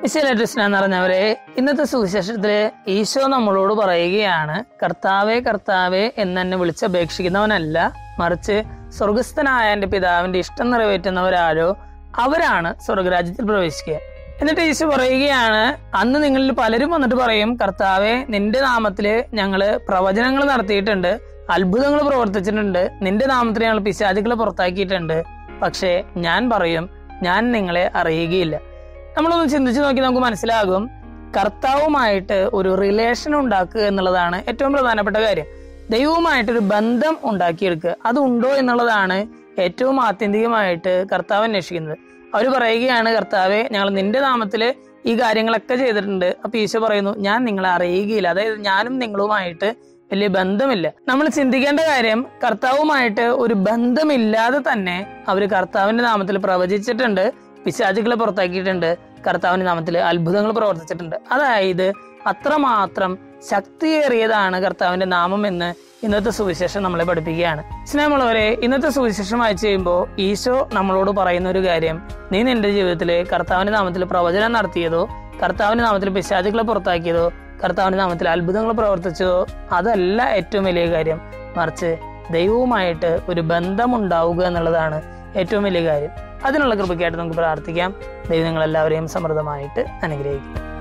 വിശേലട്രിസ്ന നിറഞ്ഞവരെ ഇന്നത്തെ സുവിശേഷത്തില് ഈശോ നമ്മളോട് പറയുകയാണ് കർത്താവെ കർത്താവെ എന്നെ വിളിച്ചപേക്ഷിക്കുന്നവനല്ല മറിച്ച് സ്വർഗസ്ഥനായ എന്റെ പിതാവിന്റെ ഇഷ്ടം നിറവേറ്റുന്നവരാരോ അവരാണ് സ്വർഗരാജ്യത്തിൽ പ്രവേശിക്കുക എന്നിട്ട് ഈശോ പറയുകയാണ് അന്ന് നിങ്ങളിൽ പലരും വന്നിട്ട് പറയും കർത്താവെ നിന്റെ നാമത്തില് ഞങ്ങള് പ്രവചനങ്ങൾ നടത്തിയിട്ടുണ്ട് അത്ഭുതങ്ങൾ പ്രവർത്തിച്ചിട്ടുണ്ട് നിന്റെ നാമത്തിൽ ഞങ്ങൾ പിശാചുക്കളെ പുറത്താക്കിയിട്ടുണ്ട് പക്ഷേ ഞാൻ പറയും ഞാൻ നിങ്ങളെ അറിയുകയില്ല നമ്മളൊന്ന് ചിന്തിച്ചു നോക്കി നമുക്ക് മനസ്സിലാകും കർത്താവുമായിട്ട് ഒരു റിലേഷൻ ഉണ്ടാക്കുക എന്നുള്ളതാണ് ഏറ്റവും പ്രധാനപ്പെട്ട കാര്യം ദൈവവുമായിട്ട് ഒരു ബന്ധം ഉണ്ടാക്കിയെടുക്കുക അതുണ്ടോ എന്നുള്ളതാണ് ഏറ്റവും ആത്യന്തികമായിട്ട് കർത്താവ് അന്വേഷിക്കുന്നത് അവർ പറയുകയാണ് കർത്താവെ ഞങ്ങൾ നിന്റെ നാമത്തില് ഈ കാര്യങ്ങളൊക്കെ ചെയ്തിട്ടുണ്ട് അപ്പൊ ഈശോ പറയുന്നു ഞാൻ നിങ്ങളെ അറിയുകയില്ല അതായത് ഞാനും നിങ്ങളുമായിട്ട് വലിയ ബന്ധമില്ല നമ്മൾ ചിന്തിക്കേണ്ട കാര്യം കർത്താവുമായിട്ട് ഒരു ബന്ധമില്ലാതെ തന്നെ അവർ കർത്താവിന്റെ നാമത്തിൽ പ്രവചിച്ചിട്ടുണ്ട് പിശാചുക്കളെ പുറത്താക്കിയിട്ടുണ്ട് കർത്താവിന്റെ നാമത്തിൽ അത്ഭുതങ്ങൾ പ്രവർത്തിച്ചിട്ടുണ്ട് അതായത് അത്രമാത്രം ശക്തിയേറിയതാണ് കർത്താവിന്റെ നാമം എന്ന് ഇന്നത്തെ സുവിശേഷം നമ്മളെ പഠിപ്പിക്കുകയാണ് സ്നേഹമുള്ളവരെ ഇന്നത്തെ സുവിശേഷം വായിച്ചു ചെയ്യുമ്പോൾ ഈശോ നമ്മളോട് പറയുന്ന ഒരു കാര്യം നീ നിന്റെ ജീവിതത്തിൽ കർത്താവിന്റെ നാമത്തിൽ പ്രവചനം നടത്തിയതോ കർത്താവിന്റെ നാമത്തിൽ പിശാചുക്കളെ പുറത്താക്കിയതോ കർത്താവിന്റെ നാമത്തിൽ അത്ഭുതങ്ങൾ പ്രവർത്തിച്ചതോ അതല്ല ഏറ്റവും വലിയ കാര്യം മറിച്ച് ദൈവവുമായിട്ട് ഒരു ബന്ധമുണ്ടാവുക എന്നുള്ളതാണ് ഏറ്റവും വലിയ കാര്യം അതിനുള്ള കൃപയ്ക്കായിട്ട് നമുക്ക് പ്രാർത്ഥിക്കാം ദൈവം നിങ്ങളെല്ലാവരെയും സമൃദ്ധമായിട്ട് അനുഗ്രഹിക്കും